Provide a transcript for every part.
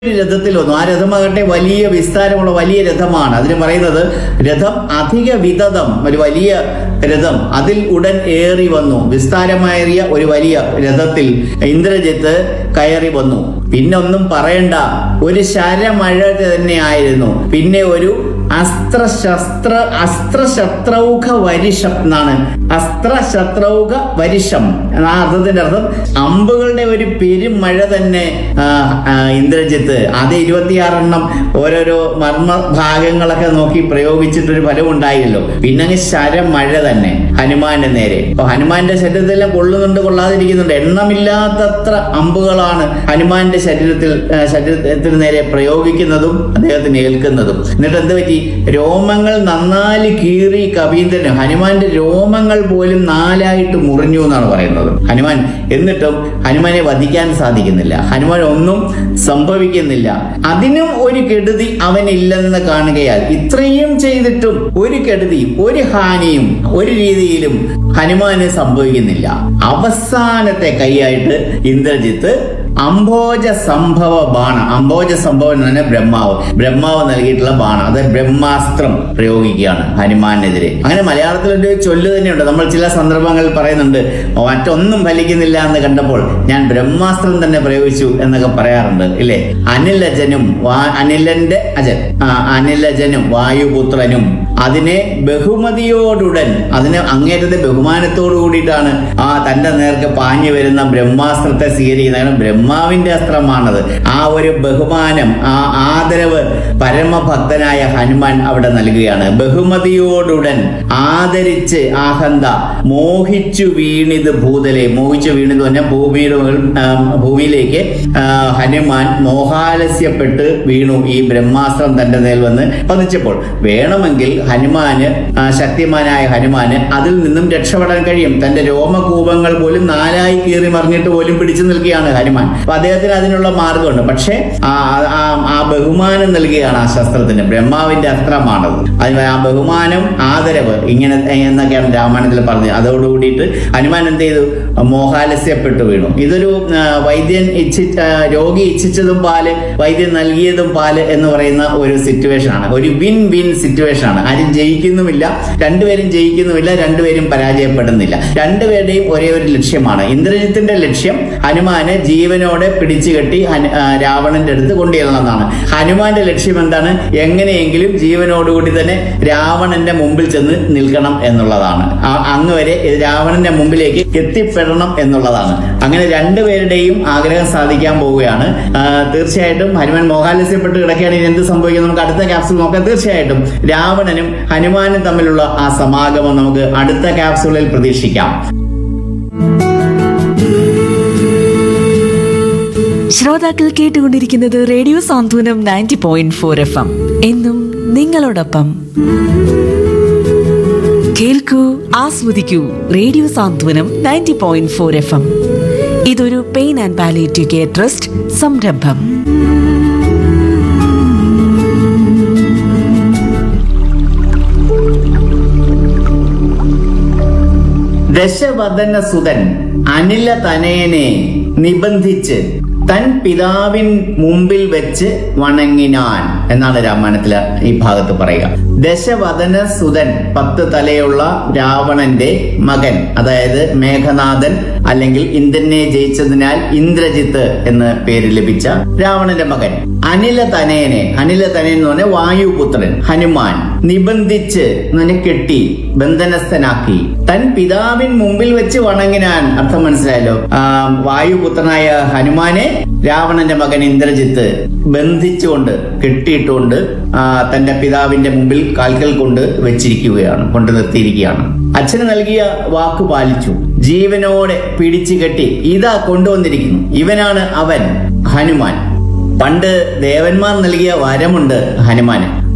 ഒരു രഥത്തിൽ വന്നു ആ രഥമാകട്ടെ വലിയ വിസ്താരമുള്ള വലിയ രഥമാണ് അതിന് പറയുന്നത് രഥം അധിക വിതതം ഒരു വലിയ രഥം അതിൽ ഉടൻ ഏറി വന്നു വിസ്താരമേറിയ ഒരു വലിയ രഥത്തിൽ ഇന്ദ്രജിത്ത് കയറി വന്നു പിന്നെ ഒന്നും പറയണ്ട ഒരു ശരമഴ തന്നെയായിരുന്നു പിന്നെ ഒരു അസ്ത്രശസ്ത്ര അസ്ത്രശത്രൗഘ വരിഷം എന്നാണ് അസ്ത്രശത്രൗഘ വരിഷം ആ അർത്ഥത്തിന്റെ അർത്ഥം അമ്പുകളുടെ ഒരു പെരുമഴ തന്നെ ആ, ആ, ഇന്ദ്രജിത്ത് അത് ഇരുപത്തിയാറെണ്ണം ഓരോരോ മർമ്മ ഭാഗങ്ങളൊക്കെ നോക്കി പ്രയോഗിച്ചിട്ടൊരു ഫലം ഉണ്ടായില്ലോ പിന്നെ അങ്ങ് ശരമഴ തന്നെ ഹനുമാന്റെ നേരെ അപ്പൊ ഹനുമാന്റെ ശരീരത്തിലെല്ലാം കൊള്ളുന്നുണ്ട് കൊള്ളാതിരിക്കുന്നുണ്ട് എണ്ണമില്ലാത്തത്ര അമ്പുകളാണ് ഹനുമാന്റെ ശരീരത്തിൽ ആ, ശരീരത്തിന് നേരെ പ്രയോഗിക്കുന്നതും അദ്ദേഹത്തിന് ഏൽക്കുന്നതും എന്നിട്ട് എന്ത് പറ്റി രോമങ്ങൾ നന്നാല് കീറി കവീന്ദ്രന് ഹനുമാന്റെ രോമങ്ങൾ പോലും നാലായിട്ട് മുറിഞ്ഞു എന്നാണ് പറയുന്നത് ഹനുമാൻ എന്നിട്ടും ഹനുമാനെ വധിക്കാൻ സാധിക്കുന്നില്ല ഹനുമാൻ ഒന്നും സംഭവിക്കുന്നില്ല അതിനും ഒരു കെടുതി അവനില്ലെന്ന് കാണുകയാൽ ഇത്രയും ചെയ്തിട്ടും ഒരു കെടുതിയും ഒരു ഹാനിയും ഒരു രീതിയിലും ഹനുമാന് സംഭവിക്കുന്നില്ല അവസാനത്തെ കൈയായിട്ട് ഇന്ദ്രജിത്ത് അംബോജ സംഭവ ബാണം അംബോജ സംഭവം എന്ന് പറഞ്ഞാൽ ബ്രഹ്മാവ് ബ്രഹ്മാവ് നൽകിയിട്ടുള്ള ബാണം അത് ബ്രഹ്മാസ്ത്രം പ്രയോഗിക്കുകയാണ് ഹനുമാനെതിരെ അങ്ങനെ മലയാളത്തിൽ ഒരു ചൊല്ല് തന്നെയുണ്ട് നമ്മൾ ചില സന്ദർഭങ്ങളിൽ പറയുന്നുണ്ട് മറ്റൊന്നും ഫലിക്കുന്നില്ല എന്ന് കണ്ടപ്പോൾ ഞാൻ ബ്രഹ്മാസ്ത്രം തന്നെ പ്രയോഗിച്ചു എന്നൊക്കെ പറയാറുണ്ട് ഇല്ലേ അനിലജനും വാ- അനിലന്റെ അജൻ ആ, അനിലജനും വായുപുത്രനും അതിനെ ബഹുമതിയോടുടൻ അതിന് അങ്ങേറ്റത്തെ ബഹുമാനത്തോടു കൂടിയിട്ടാണ് ആ തന്റെ നേർക്ക് പാഞ്ഞു വരുന്ന ബ്രഹ്മാസ്ത്രത്തെ സ്വീകരിക്കുന്നത് കാരണം ബ്രഹ്മാവിന്റെ അസ്ത്രമാണത് ആ ഒരു ബഹുമാനം ആ ആദരവ് പരമഭക്തനായ ഹനുമാൻ അവിടെ നൽകുകയാണ് ബഹുമതിയോടുടൻ ആദരിച്ച് ആഹന്ത മോഹിച്ചു വീണിത് ഭൂതലെ മോഹിച്ചു വീണിത് പറഞ്ഞാൽ ഭൂമിയുടെ മുകൾ- ആ, ഭൂമിയിലേക്ക് ആ, ഹനുമാൻ മോഹാലസ്യപ്പെട്ട് വീണു ഈ ബ്രഹ്മാസ്ത്രം തന്റെ നേൽ വന്ന് പതിച്ചപ്പോൾ വേണമെങ്കിൽ ഹനുമാന് ആ, ശക്തിമാനായ ഹനുമാന് അതിൽ നിന്നും രക്ഷപ്പെടാൻ കഴിയും തന്റെ രോമകൂപങ്ങൾ പോലും നാലായി കീറി മറിഞ്ഞിട്ട് പോലും പിടിച്ചു നിൽക്കുകയാണ് ഹനുമാൻ അപ്പൊ അദ്ദേഹത്തിന് അതിനുള്ള മാർഗമുണ്ട് പക്ഷേ ആ ആ- ആ ബഹുമാനം നൽകുകയാണ് ആ ശസ്ത്രത്തിന് ബ്രഹ്മാവിന്റെ അസ്ത്രമാണത് അതിന് ആ ബഹുമാനം ആദരവ് ഇങ്ങനെ എന്നൊക്കെയാണ് രാമായണത്തിൽ പറഞ്ഞത് അതോടുകൂടിയിട്ട് ഹനുമാൻ എന്ത് ചെയ്തു മോഹാലസ്യപ്പെട്ടു വീണു ഇതൊരു ആ, വൈദ്യൻ ഇച്ഛി ആ, രോഗി ഇച്ഛിച്ചതും പാല് വൈദ്യൻ നൽകിയതും പാല് എന്ന് പറയുന്ന ഒരു സിറ്റുവേഷൻ ആണ് ഒരു വിൻ വിൻ സിറ്റുവേഷൻ ആണ് ആരും ജയിക്കുന്നുമില്ല രണ്ടുപേരും ജയിക്കുന്നുമില്ല രണ്ടുപേരും പരാജയപ്പെടുന്നില്ല രണ്ടുപേരുടെയും ഒരേ ഒരു ലക്ഷ്യമാണ് ഇന്ദ്രജിത്തിന്റെ ലക്ഷ്യം ഹനുമാനെ ജീവനോടെ പിടിച്ചു കെട്ടി ഹന- ആ, രാവണന്റെ അടുത്ത് കൊണ്ടുചെല്ലണമെന്നാണ് ഹനുമാന്റെ ലക്ഷ്യം എന്താണ് എങ്ങനെയെങ്കിലും ജീവനോടുകൂടി തന്നെ രാവണന്റെ മുമ്പിൽ ചെന്ന് നിൽക്കണം എന്നുള്ളതാണ് ആ- അങ്ങ് വരെ രാവണന്റെ മുമ്പിലേക്ക് എത്തിപ്പെടണം എന്നുള്ളതാണ് അങ്ങനെ രണ്ടുപേരുടെയും ആഗ്രഹം സാധിക്കാൻ പോവുകയാണ് ആ, തീർച്ചയായിട്ടും ഹനുമാൻ മോഹാലസ്യപ്പെട്ട് കിടക്കുകയാണെങ്കിൽ എന്ത് സംഭവിക്കും നമുക്ക് അടുത്ത ക്യാപ്സൂൾ നോക്കാം തീർച്ചയായിട്ടും രാവണനും ഹനുമാനും തമ്മിലുള്ള ആ സമാഗമം നമുക്ക് അടുത്ത ക്യാപ്സൂളിൽ പ്രതീക്ഷിക്കാം ശ്രോതാക്കൾ കേട്ടുകൊണ്ടിരിക്കുന്നത് radio Santhwanam ninety point four F M എന്നും നിങ്ങളോടൊപ്പം കേൾക്കൂ ആസ്വദിക്കൂ radio Santhwanam ninety point four F M ഇതൊരു pain and palliative care trust സംരംഭം ദശവദന സുതൻ അനില തനയനെ നിബന്ധിച്ച് തൻ പിതാവിൻ മുമ്പിൽ വെച്ച് വണങ്ങിനാൻ എന്നാണ് രാമായണത്തിലെ ഈ ഭാഗത്ത് പറയുക ദശവദന സുതൻ പത്ത് തലയുള്ള രാവണന്റെ മകൻ അതായത് മേഘനാഥൻ അല്ലെങ്കിൽ ഇന്ദ്രനെ ജയിച്ചതിനാൽ ഇന്ദ്രജിത്ത് എന്ന് പേര് ലഭിച്ച രാവണന്റെ മകൻ അനില തനയനെ അനില തനയൻ എന്ന് പറഞ്ഞാൽ വായുപുത്രൻ ഹനുമാൻ നിബന്ധിച്ച് നിന്നെ കെട്ടി ബന്ധനസ്ഥനാക്കി തൻ പിതാവിൻ മുമ്പിൽ വെച്ച് വണങ്ങിനാൻ അർത്ഥം മനസ്സിലായല്ലോ ആ, വായുപുത്രനായ ഹനുമാനെ രാവണന്റെ മകൻ ഇന്ദ്രജിത്ത് ബന്ധിച്ചുകൊണ്ട് കെട്ടിയിട്ടുകൊണ്ട് ആ, തന്റെ പിതാവിന്റെ മുമ്പിൽ കാൽക്കൽ കൊണ്ട് വെച്ചിരിക്കുകയാണ് കൊണ്ട് നിർത്തിയിരിക്കുകയാണ് അച്ഛന് നൽകിയ വാക്ക് പാലിച്ചു ജീവനോടെ പിടിച്ചു കെട്ടി ഇതാ കൊണ്ടുവന്നിരിക്കുന്നു ഇവനാണ് അവൻ ഹനുമാൻ പണ്ട് ദേവന്മാർ നൽകിയ വരമുണ്ട് ഹനുമാന്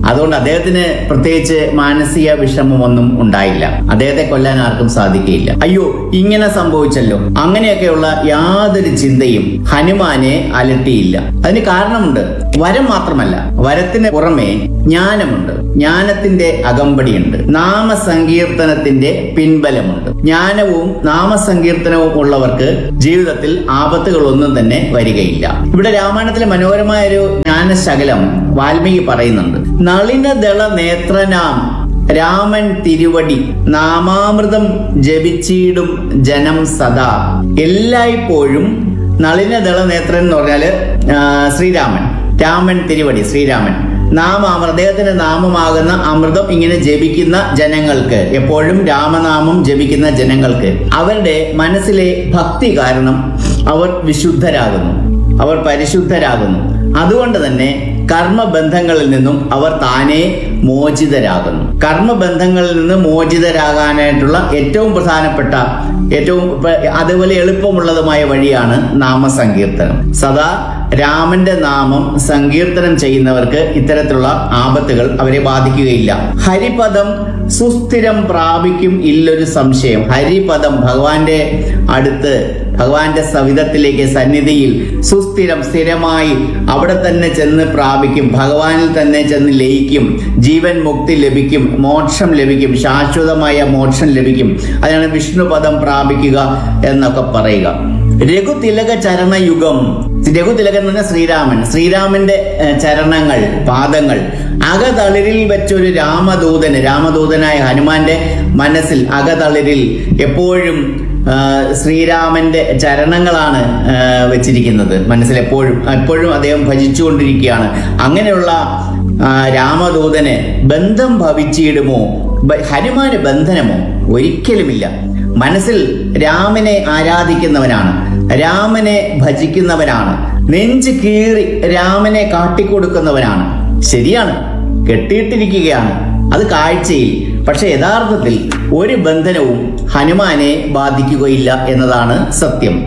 അതുകൊണ്ട് അദ്ദേഹത്തിന് പ്രത്യേകിച്ച് മാനസിക വിഷമമൊന്നും ഉണ്ടായില്ല അദ്ദേഹത്തെ കൊല്ലാൻ ആർക്കും സാധിക്കുകയില്ല അയ്യോ ഇങ്ങനെ സംഭവിച്ചല്ലോ അങ്ങനെയൊക്കെയുള്ള യാതൊരു ചിന്തയും ഹനുമാനെ അലട്ടിയില്ല അതിന് കാരണമുണ്ട് വരം മാത്രമല്ല വരത്തിന് പുറമെ ജ്ഞാനമുണ്ട് ജ്ഞാനത്തിന്റെ അകമ്പടിയുണ്ട് നാമസങ്കീർത്തനത്തിന്റെ പിൻബലമുണ്ട് ജ്ഞാനവും നാമസങ്കീർത്തനവും ഉള്ളവർക്ക് ജീവിതത്തിൽ ആപത്തുകളൊന്നും തന്നെ വരികയില്ല ഇവിടെ രാമായണത്തിലെ മനോഹരമായ ഒരു ജ്ഞാനശകലം വാൽമീകി പറയുന്നുണ്ട് നളിനദള നേത്രനാം രാമൻ തിരുവടി നാമാമൃതം ജപിച്ചിടും ജനം സദാ എല്ലായ്പ്പോഴും നളിനദള നേത്രൻ എന്ന് പറഞ്ഞാല് ആ, ശ്രീരാമൻ രാമൻ തിരുവടി ശ്രീരാമൻ നാമാമൃതം അദ്ദേഹത്തിന്റെ നാമമാകുന്ന അമൃതം ഇങ്ങനെ ജപിക്കുന്ന ജനങ്ങൾക്ക് എപ്പോഴും രാമനാമം ജപിക്കുന്ന ജനങ്ങൾക്ക് അവരുടെ മനസ്സിലെ ഭക്തി കാരണം അവർ വിശുദ്ധരാകുന്നു അവർ പരിശുദ്ധരാകുന്നു അതുകൊണ്ട് തന്നെ കർമ്മബന്ധങ്ങളിൽ നിന്നും അവർ താനെ മോചിതരാകുന്നു കർമ്മബന്ധങ്ങളിൽ നിന്ന് മോചിതരാകാനായിട്ടുള്ള ഏറ്റവും പ്രധാനപ്പെട്ട ഏറ്റവും പ- അതുപോലെ എളുപ്പമുള്ളതുമായ വഴിയാണ് നാമസങ്കീർത്തനം സദാ രാമന്റെ നാമം സങ്കീർത്തനം ചെയ്യുന്നവർക്ക് ഇത്തരത്തിലുള്ള ആപത്തുകൾ അവരെ ബാധിക്കുകയില്ല ഹരിപദം സുസ്ഥിരം പ്രാപിക്കും ഇല്ലൊരു സംശയം ഹരിപദം ഭഗവാന്റെ അടുത്ത് ഭഗവാന്റെ സവിധത്തിലേക്ക് സന്നിധിയിൽ സുസ്ഥിരം സ്ഥിരമായി അവിടെ തന്നെ ചെന്ന് പ്രാപിക്കും ഭഗവാനിൽ തന്നെ ചെന്ന് ലയിക്കും ജീവൻ മുക്തി ലഭിക്കും മോക്ഷം ലഭിക്കും ശാശ്വതമായ മോക്ഷം ലഭിക്കും അതിനാണ് വിഷ്ണുപദം പ്രാപിക്കുക എന്നൊക്കെ പറയുക രഘുതിലക ചരണയുഗം രഘുതിലകൻ എന്ന് പറഞ്ഞാൽ ശ്രീരാമൻ ശ്രീരാമന്റെ ഏഹ്, ചരണങ്ങൾ പാദങ്ങൾ അകതളിരിൽ വെച്ചൊരു രാമദൂതന് രാമദൂതനായ ഹനുമാന്റെ മനസ്സിൽ അകതളിരിൽ എപ്പോഴും ആ, ശ്രീരാമന്റെ ചരണങ്ങളാണ് ആ, വെച്ചിരിക്കുന്നത് മനസ്സിൽ എപ്പോഴും എപ്പോഴും അദ്ദേഹം ഭജിച്ചുകൊണ്ടിരിക്കുകയാണ് അങ്ങനെയുള്ള ആ, രാമദൂതന് ബന്ധം ഭവിച്ചിടുമോ ബ- ഹനുമാന് ബന്ധനമോ ഒരിക്കലുമില്ല മനസ്സിൽ രാമനെ ആരാധിക്കുന്നവനാണ് രാമനെ ഭജിക്കുന്നവനാണ് നെഞ്ച് കീറി രാമനെ കാട്ടിക്കൊടുക്കുന്നവനാണ് ശരിയാണ് കെട്ടിയിട്ടിരിക്കുകയാണ് അത് കാഴ്ചയിൽ പക്ഷെ യഥാർത്ഥത്തിൽ ഒരു ബന്ധനവും ഹനുമാനെ ബാധിക്കുകയില്ല എന്നതാണ് സത്യം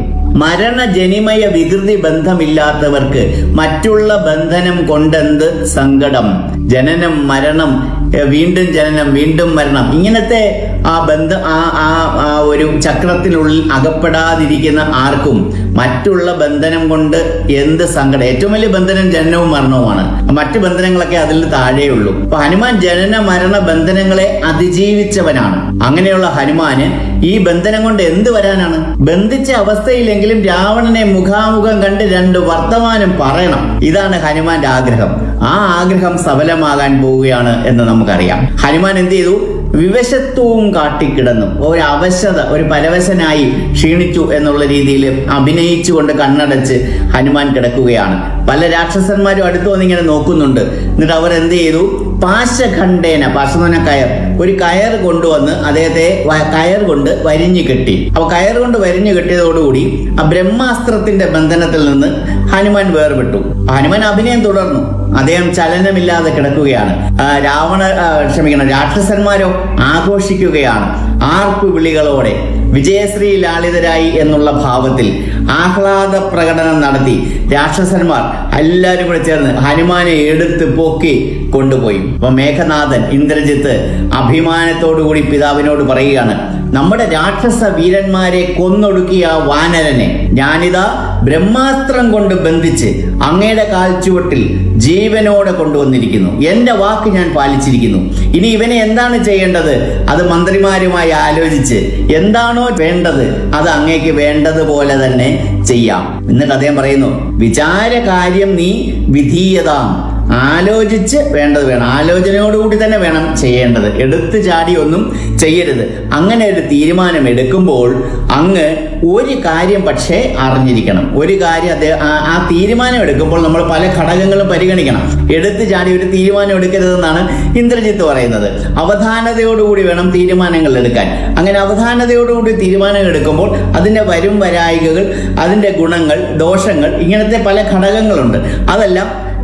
മരണജനിമയ വികൃതി ബന്ധമില്ലാത്തവർക്ക് മറ്റുള്ള ബന്ധനം കൊണ്ടെന്ത് സങ്കടം ജനനം മരണം എ, വീണ്ടും ജനനം വീണ്ടും മരണം ഇങ്ങനത്തെ ആ ബന്ധ ആ ആ ആ ഒരു ചക്രത്തിനുള്ളിൽ അകപ്പെടാതിരിക്കുന്ന ആർക്കും മറ്റുള്ള ബന്ധനം കൊണ്ട് എന്ത് സങ്കടം ഏറ്റവും വലിയ ബന്ധനം ജനനവും മരണവുമാണ് മറ്റു ബന്ധനങ്ങളൊക്കെ അതിൽ താഴെയുള്ളൂ അപ്പൊ ഹനുമാൻ ജനന മരണ ബന്ധനങ്ങളെ അതിജീവിച്ചവനാണ് അങ്ങനെയുള്ള ഹനുമാന് ഈ ബന്ധനം കൊണ്ട് എന്ത് വരാനാണ് ബന്ധിച്ച അവസ്ഥയിലെങ്കിലും രാവണനെ മുഖാമുഖം കണ്ട് രണ്ട് വർത്തമാനം പറയണം ഇതാണ് ഹനുമാന്റെ ആഗ്രഹം ആ ആഗ്രഹം സഫലമാകാൻ പോവുകയാണ് എന്ന് നമുക്കറിയാം ഹനുമാൻ എന്ത് ചെയ്തു വിവശത്വവും കാട്ടിക്കിടന്നു ഒരു അവശത ഒരു പരവശനായി ക്ഷീണിച്ചു എന്നുള്ള രീതിയിൽ അഭിനയിച്ചുകൊണ്ട് കണ്ണടച്ച് ഹനുമാൻ കിടക്കുകയാണ് പല രാക്ഷസന്മാരും അടുത്ത് വന്നിങ്ങനെ നോക്കുന്നുണ്ട് എന്നിട്ട് അവർ എന്ത് ചെയ്തു പാശഖണ്ഡേന പാശം എന്ന് പറഞ്ഞാൽ കയർ ഒരു കയർ കൊണ്ടുവന്ന് അദ്ദേഹത്തെ വ- കയർ കൊണ്ട് വരിഞ്ഞു കെട്ടി അപ്പൊ കയർ കൊണ്ട് വരിഞ്ഞു കെട്ടിയതോടുകൂടി ആ ബ്രഹ്മാസ്ത്രത്തിന്റെ ബന്ധനത്തിൽ നിന്ന് ഹനുമാൻ വേർപെട്ടു ഹനുമാൻ അഭിനയം തുടർന്നു അദ്ദേഹം ചലനമില്ലാതെ കിടക്കുകയാണ് ആ, രാവണ ആ, ക്ഷമിക്കണം രാക്ഷസന്മാരോ ആഘോഷിക്കുകയാണ് ആർപ്പു വിളികളോടെ വിജയശ്രീ ലാളിതരായി എന്നുള്ള ഭാവത്തിൽ ആഹ്ലാദ പ്രകടനം നടത്തി രാക്ഷസന്മാർ എല്ലാവരും കൂടെ ചേർന്ന് ഹനുമാനെ എടുത്ത് പൊക്കി കൊണ്ടുപോയി അപ്പൊ മേഘനാഥൻ ഇന്ദ്രജിത്ത് അഭിമാനത്തോടുകൂടി പിതാവിനോട് പറയുകയാണ് നമ്മുടെ രാക്ഷസ വീരന്മാരെ കൊന്നൊടുക്കിയ ആ വാനരനെ ഞാനിതാ ബ്രഹ്മാസ്ത്രം കൊണ്ട് ബന്ധിച്ച് അങ്ങയുടെ കാൽച്ചുവട്ടിൽ ജീവനോടെ കൊണ്ടുവന്നിരിക്കുന്നു എന്റെ വാക്ക് ഞാൻ പാലിച്ചിരിക്കുന്നു ഇനി ഇവനെ എന്താണ് ചെയ്യേണ്ടത് അത് മന്ത്രിമാരുമായി ആലോചിച്ച് എന്താണോ വേണ്ടത് അത് അങ്ങേക്ക് വേണ്ടതുപോലെ തന്നെ ചെയ്യാം എന്നിട്ട് അദ്ദേഹം പറയുന്നു വിചാരകാര്യം നീ വിധീയതാം ആലോചിച്ച് വേണ്ടത് വേണം ആലോചനയോടുകൂടി തന്നെ വേണം ചെയ്യേണ്ടത് എടുത്തു ചാടി ഒന്നും ചെയ്യരുത് അങ്ങനെ ഒരു തീരുമാനം എടുക്കുമ്പോൾ അങ്ങ് ഒരു കാര്യം പക്ഷേ അറിഞ്ഞിരിക്കണം ഒരു കാര്യം അദ്ദേഹം ആ- ആ തീരുമാനം എടുക്കുമ്പോൾ നമ്മൾ പല ഘടകങ്ങളും പരിഗണിക്കണം എടുത്തു ചാടി ഒരു തീരുമാനം എടുക്കരുതെന്നാണ് ഇന്ദ്രജിത്ത് പറയുന്നത് അവധാനതയോടുകൂടി വേണം തീരുമാനങ്ങൾ എടുക്കാൻ അങ്ങനെ അവധാനതയോടുകൂടി തീരുമാനങ്ങൾ എടുക്കുമ്പോൾ അതിൻ്റെ വരും വരായികകൾ അതിൻ്റെ ഗുണങ്ങൾ ദോഷങ്ങൾ ഇങ്ങനത്തെ പല ഘടകങ്ങളുണ്ട് അതെല്ലാം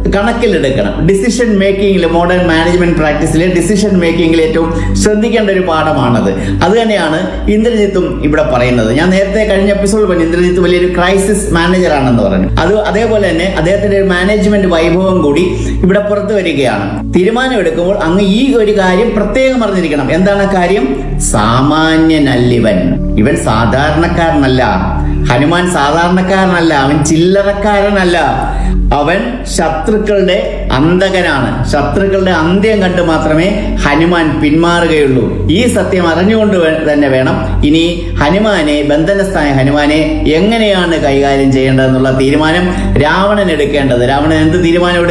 കണക്കിലെടുക്കണം ഡിസിഷൻ മേക്കിങ്ങിൽ മോഡേൺ മാനേജ്മെന്റ് പ്രാക്ടീസിലെ ഡിസിഷൻ മേക്കിങ്ങിൽ ഏറ്റവും ശ്രദ്ധിക്കേണ്ട ഒരു പാഠമാണത് അത് തന്നെയാണ് ഇന്ദ്രജിത്തും ഇവിടെ പറയുന്നത് ഞാൻ നേരത്തെ കഴിഞ്ഞ എപ്പിസോഡ് പറഞ്ഞു ഇന്ദ്രജിത്ത് വലിയൊരു ക്രൈസിസ് മാനേജർ ആണെന്ന് പറഞ്ഞു അത് അതേപോലെ തന്നെ അദ്ദേഹത്തിന്റെ ഒരു മാനേജ്മെന്റ് വൈഭവം കൂടി ഇവിടെ പുറത്തു വരികയാണ് തീരുമാനം എടുക്കുമ്പോൾ അങ്ങ് ഈ ഒരു കാര്യം പ്രത്യേകം അറിഞ്ഞിരിക്കണം എന്താണ് ആ കാര്യം സാമാന്യനല്ലിവൻ ഇവൻ സാധാരണക്കാരനല്ല ഹനുമാൻ സാധാരണക്കാരനല്ല അവൻ ചില്ലറക്കാരനല്ല അവൻ ശത്രുക്കളുടെ അന്തകനാണ് ശത്രുക്കളുടെ അന്ത്യം കണ്ട് മാത്രമേ ഹനുമാൻ പിന്മാറുകയുള്ളൂ ഈ സത്യം അറിഞ്ഞുകൊണ്ട് വേ- തന്നെ വേണം ഇനി ഹനുമാനെ ബന്ധനസ്ഥായ ഹനുമാനെ എങ്ങനെയാണ് കൈകാര്യം ചെയ്യേണ്ടതെന്നുള്ള തീരുമാനം രാവണൻ എടുക്കേണ്ടത് രാവണൻ എന്ത് തീരുമാനം എടുക്കും?